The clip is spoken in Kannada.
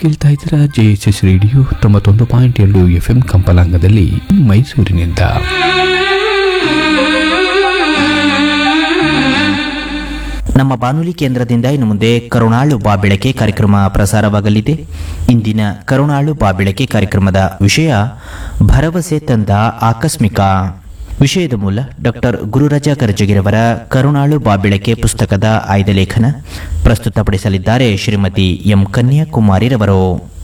ಕೇಳ್ತಾ ಇದ್ದೀರಾ ಜೆ ಎಸ್ ಎಸ್ ರೇಡಿಯೋ ತೊಂಬತ್ತೊಂದು ಪಾಯಿಂಟ್ ಎರಡು ಎಫ್ ಎಂ ಕಂಪಲಾಂಗದಲ್ಲಿ ಮೈಸೂರಿನಿಂದ ನಮ್ಮ ಬಾನುಲಿ ಕೇಂದ್ರದಿಂದ ಇನ್ನು ಮುಂದೆ ಕರುಣಾಳು ಬಾ ಬೆಳಕೆ ಕಾರ್ಯಕ್ರಮ ಪ್ರಸಾರವಾಗಲಿದೆ ಇಂದಿನ ಕರುಣಾಳು ಬಾ ಬೆಳಕೆ ಕಾರ್ಯಕ್ರಮದ ವಿಷಯ ಭರವಸೆ ತಂದ ಆಕಸ್ಮಿಕ ವಿಷಯದ ಮೂಲ ಡಾಕ್ಟರ್ ಗುರುರಾಜ ಕರ್ಜಗಿರವರ ಕರುಣಾಳು ಬಾ ಬೆಳಕೆ ಪುಸ್ತಕದ ಆಯ್ದ ಲೇಖನ ಪ್ರಸ್ತುತಪಡಿಸಲಿದ್ದಾರೆ ಶ್ರೀಮತಿ ಎಂ ಕನ್ಯಾಕುಮಾರಿರವರು